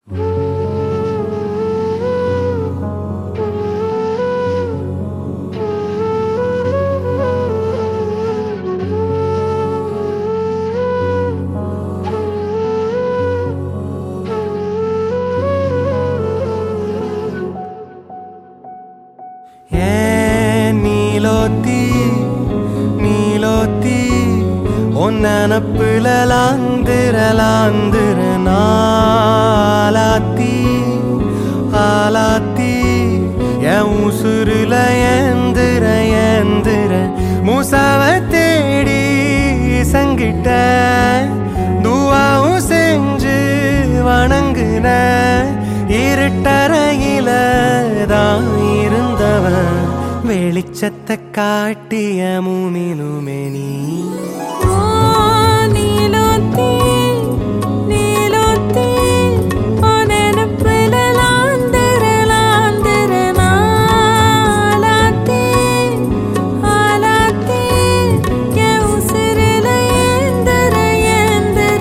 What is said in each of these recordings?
நனப்புல லாந்திர லாந்திர நாளாத்தி ஆலாத்தி என் உசுருல ஏந்திர ஏந்திர மூசாவ தேடி சங்கிட்ட துவாவும் செஞ்சு வணங்குன இருட்டறையில தான் இருந்தவன் வெளிச்சத்தை காட்டிய மூமினுமே நீ நீலோத்தி நீலோத்தி ஓனெனப்புல லாந்திர லாந்திர நாளாத்தி ஆலாத்தி என் உசிரில ஏந்திர ஏந்திர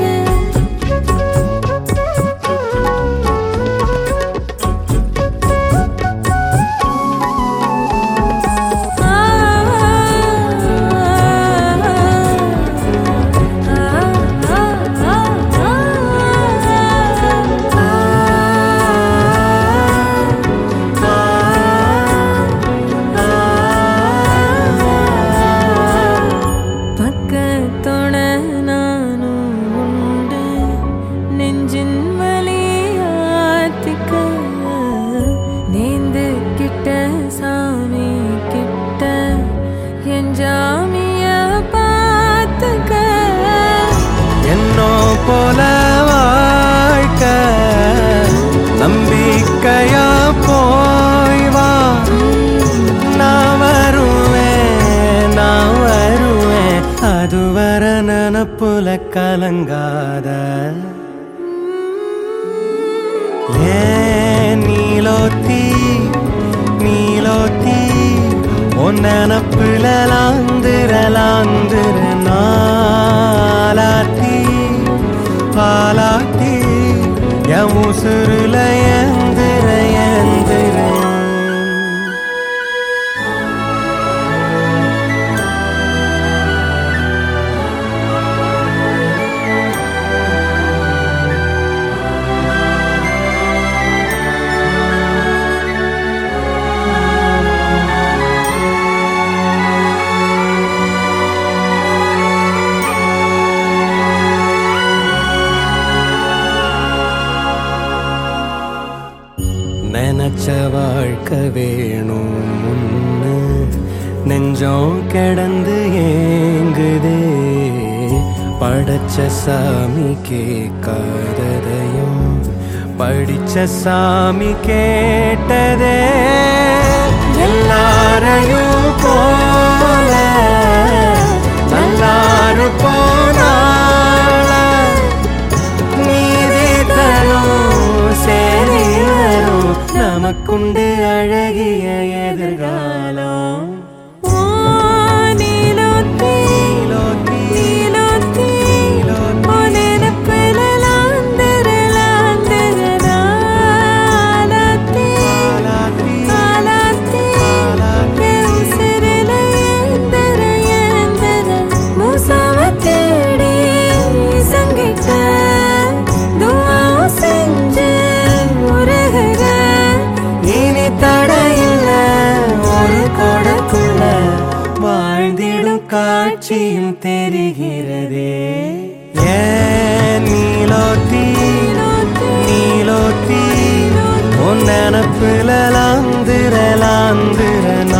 பக்கத்தோட நானும் உண்டு நெஞ்சின் வழியாத்திக்க நேந்து கிட்ட சாமி கிட்ட என் ஜாமிய பார்த்துக்க என்னோ போல வாழ்க்க நம்பிக்கையா போய் வா நான் வருவேன் நான் வருவேன் அதுவர நனப்புல கலங்காத ஏன் நீலோத்தி நீலோத்தி உன் நனப்புல லாந்திர லாந்திர நாளாத்தி பாலாத்தி என் உசுருல ஏந்திர ஏந்திர நினைச்ச வாழ்க்கை வேணும் முன்னு நெஞ்சம் கிடந்து ஏங்குதே படைச்ச சாமி கேட்காததையும் படிச்ச சாமி கேட்டதே எல்லாரையும் போல நல்லாரு போனால நீதி தரும் சேரி வரும் நமக்குண்டு அழகிய எதிர்காலம் ஓ நீலோத்தி நீலோத்தி, நீலோத்தி நீலோத்தி. ஓனெனப்புல லாந்திர லாந்திர நாளாத்தி ஆலாத்தி, ஆலாத்தி ஆலாத்தி. என் உசிரில ஏந்திர ஏந்திர மூசாவ தேடி சங்கிட்ட துவாவும் செஞ்சு உருகுக இனி தடையில்ல ஒரு கொடக்குள்ள வாழ்ந்திடும் காட்சியும் தெரிகிறதே ஏன் நீலோத்தி நீலோத்தி உன் நினப்புல லாந்திர லாந்திர